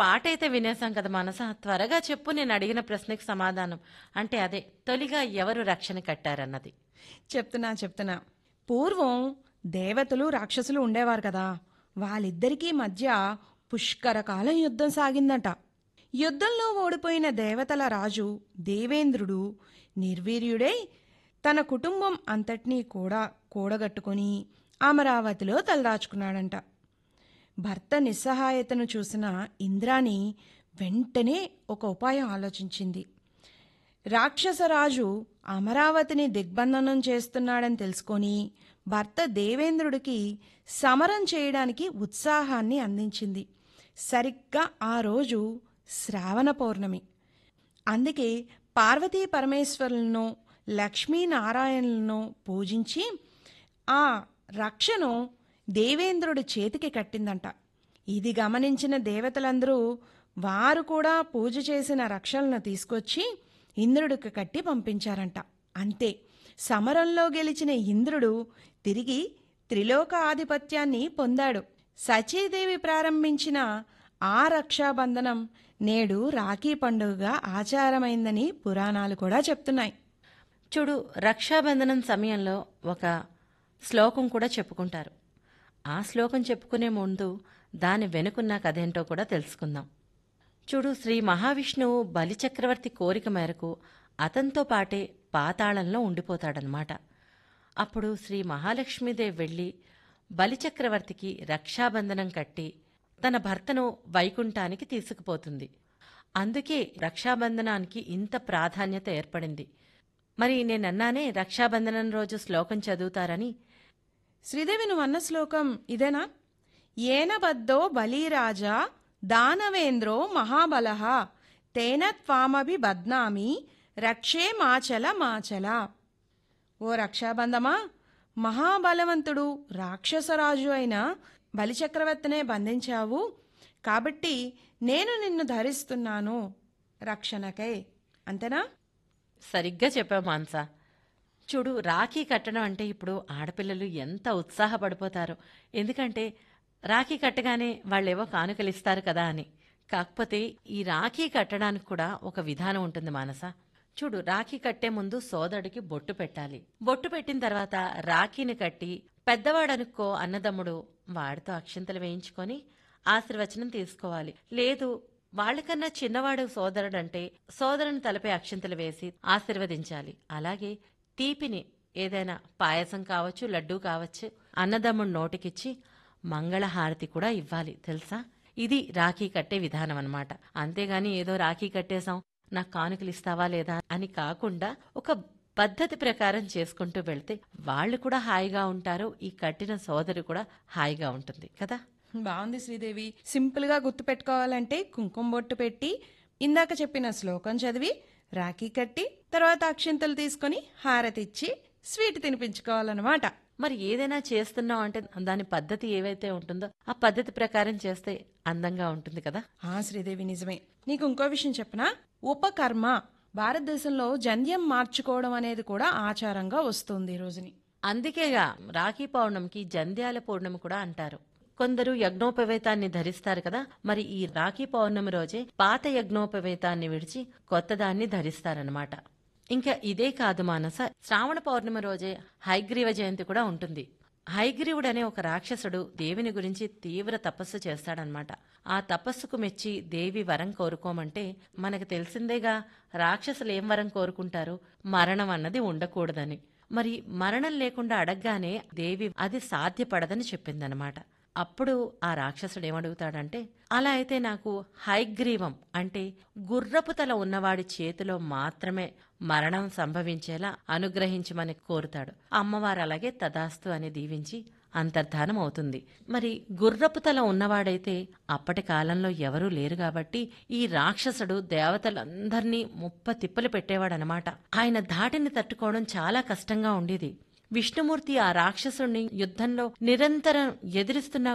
పాట అయితే వినేసాం కదా మనస త్వరగా చెప్పు నేను అడిగిన ప్రశ్నకి సమాధానం అంటే అదే తొలిగా ఎవరు రక్షణ కట్టారన్నది చెప్తున్నా చెప్తున్నా పూర్వం దేవతలు రాక్షసులు ఉండేవారు కదా వాళ్ళిద్దరికీ మధ్య పుష్కర కాలం యుద్ధం సాగిందట యుద్ధంలో ఓడిపోయిన దేవతల రాజు దేవేంద్రుడు నిర్వీర్యుడై తన కుటుంబం అంతటినీ కూడా కూడగట్టుకొని అమరావతిలో తలదాచుకున్నాడంట భర్త నిస్సహాయతను చూసిన ఇంద్రాణి వెంటనే ఒక ఉపాయం ఆలోచించింది రాక్షసరాజు అమరావతిని దిగ్బంధనం చేస్తున్నాడని తెలుసుకొని భర్త దేవేంద్రుడికి సమరం చేయడానికి ఉత్సాహాన్ని అందించింది సరిగ్గా ఆ రోజు శ్రావణ పౌర్ణమి అందుకే పార్వతీ పరమేశ్వరులను లక్ష్మీనారాయణులను పూజించి ఆ రక్షను దేవేంద్రుడి చేతికి కట్టిందంట ఇది గమనించిన దేవతలందరూ వారు కూడా పూజ చేసిన రక్షలను తీసుకొచ్చి ఇంద్రుడికి కట్టి పంపించారంట అంతే సమరంలో గెలిచిన ఇంద్రుడు తిరిగి త్రిలోక ఆధిపత్యాన్ని పొందాడు సచీదేవి ప్రారంభించిన ఆ రక్షాబంధనం నేడు రాఖీ పండుగగా ఆచారమైందని పురాణాలు కూడా చెప్తున్నాయి చూడు రక్షాబంధనం సమయంలో ఒక శ్లోకం కూడా చెప్పుకుంటారు ఆ శ్లోకం చెప్పుకునే ముందు దాని వెనుకున్న కథేంటో కూడా తెలుసుకుందాం చూడు శ్రీ మహావిష్ణువు బలిచక్రవర్తి కోరిక మేరకు అతనితో పాటే పాతాళంలో ఉండిపోతాడనమాట అప్పుడు శ్రీ మహాలక్ష్మీదేవి వెళ్ళి బలిచక్రవర్తికి రక్షాబంధనం కట్టి తన భర్తను వైకుంఠానికి తీసుకుపోతుంది అందుకే రక్షాబంధనానికి ఇంత ప్రాధాన్యత ఏర్పడింది మరి నేనన్నానే రక్షాబంధనం రోజు శ్లోకం చదువుతారని శ్రీదేవి నువ్వు అన్న శ్లోకం ఇదేనా ఏన బద్ధో బలీరాజా దానవేంద్రో మహాబలః తేన త్వామభి బద్నామి రక్షే మాచల మాచల ఓ రక్షాబంధమా మహాబలవంతుడు రాక్షసరాజు అయిన బలిచక్రవర్తినే బంధించావు కాబట్టి నేను నిన్ను ధరిస్తున్నాను రక్షణకై అంతేనా సరిగ్గా చెప్పావు మాన్సా చూడు రాఖీ కట్టడం అంటే ఇప్పుడు ఆడపిల్లలు ఎంత ఉత్సాహపడిపోతారో ఎందుకంటే రాఖీ కట్టగానే వాళ్ళేవో కానుకలు ఇస్తారు కదా అని కాకపోతే ఈ రాఖీ కట్టడానికి కూడా ఒక విధానం ఉంటుంది మానస చూడు రాఖీ కట్టే ముందు సోదరుడికి బొట్టు పెట్టాలి బొట్టు పెట్టిన తర్వాత రాఖీని కట్టి పెద్దవాడనుకో అన్నదమ్ముడు వాడితో అక్షింతలు వేయించుకొని ఆశీర్వచనం తీసుకోవాలి లేదు వాళ్ళకన్నా చిన్నవాడు సోదరుడంటే సోదరుని తలపై అక్షింతలు వేసి ఆశీర్వదించాలి అలాగే తీపిని ఏదైనా పాయసం కావచ్చు లడ్డూ కావచ్చు అన్నదమ్ముడు నోటికిచ్చి మంగళహారతి కూడా ఇవ్వాలి తెలుసా ఇది రాఖీ కట్టే విధానం అన్నమాట అంతేగాని ఏదో రాఖీ కట్టేశాం నాకు కానుకలు ఇస్తావా లేదా అని కాకుండా ఒక పద్ధతి ప్రకారం చేసుకుంటూ వెళ్తే వాళ్ళు కూడా హాయిగా ఉంటారు ఈ కట్టిన సోదరు కూడా హాయిగా ఉంటుంది కదా బాగుంది శ్రీదేవి సింపుల్ గా గుర్తుపెట్టుకోవాలంటే కుంకుమ బొట్టు పెట్టి ఇందాక చెప్పిన శ్లోకం చదివి రాఖీ కట్టి తర్వాత అక్షింతలు తీసుకొని హారతి ఇచ్చి స్వీట్ తినిపించుకోవాలన్నమాట మరి ఏదైనా చేస్తున్నాం అంటే దాని పద్ధతి ఏవైతే ఉంటుందో ఆ పద్ధతి ప్రకారం చేస్తే అందంగా ఉంటుంది కదా ఆ శ్రీదేవి నిజమే నీకు ఇంకో విషయం చెప్పనా ఉపకర్మ భారతదేశంలో జంధ్యం మార్చుకోవడం అనేది కూడా ఆచారంగా వస్తుంది ఈ రోజుని అందుకేగా రాఖీ పౌర్ణమికి జంధ్యాల పౌర్ణమి కూడా అంటారు కొందరు యజ్ఞోపవేతాన్ని ధరిస్తారు కదా మరి ఈ రాఖీ పౌర్ణమి రోజే పాత యజ్ఞోపవేతాన్ని విడిచి కొత్తదాన్ని ధరిస్తారనమాట ఇంకా ఇదే కాదు మానస శ్రావణ పౌర్ణమి రోజే హైగ్రీవ జయంతి కూడా ఉంటుంది హైగ్రీవుడు అనే ఒక రాక్షసుడు దేవిని గురించి తీవ్ర తపస్సు చేస్తాడనమాట ఆ తపస్సుకు మెచ్చి దేవి వరం కోరుకోమంటే మనకు తెలిసిందేగా రాక్షసులు ఏం వరం కోరుకుంటారు మరణం అన్నది ఉండకూడదని మరి మరణం లేకుండా అడగగానే దేవి అది సాధ్యపడదని చెప్పిందనమాట అప్పుడు ఆ రాక్షసుడు ఏమడుగుతాడంటే అలా అయితే నాకు హైగ్రీవం అంటే గుర్రపు తల ఉన్నవాడి చేతిలో మాత్రమే మరణం సంభవించేలా అనుగ్రహించమని కోరుతాడు అమ్మవారు అలాగే తదాస్తు అని దీవించి అంతర్ధానం అవుతుంది మరి గుర్రపు తల ఉన్నవాడైతే అప్పటి కాలంలో ఎవరూ లేరు కాబట్టి ఈ రాక్షసుడు దేవతలందర్నీ ముప్ప తిప్పలు పెట్టేవాడనమాట ఆయన ధాటిని తట్టుకోవడం చాలా కష్టంగా ఉండేది విష్ణుమూర్తి ఆ రాక్షసుణ్ణి యుద్ధంలో నిరంతరం ఎదిరిస్తున్నా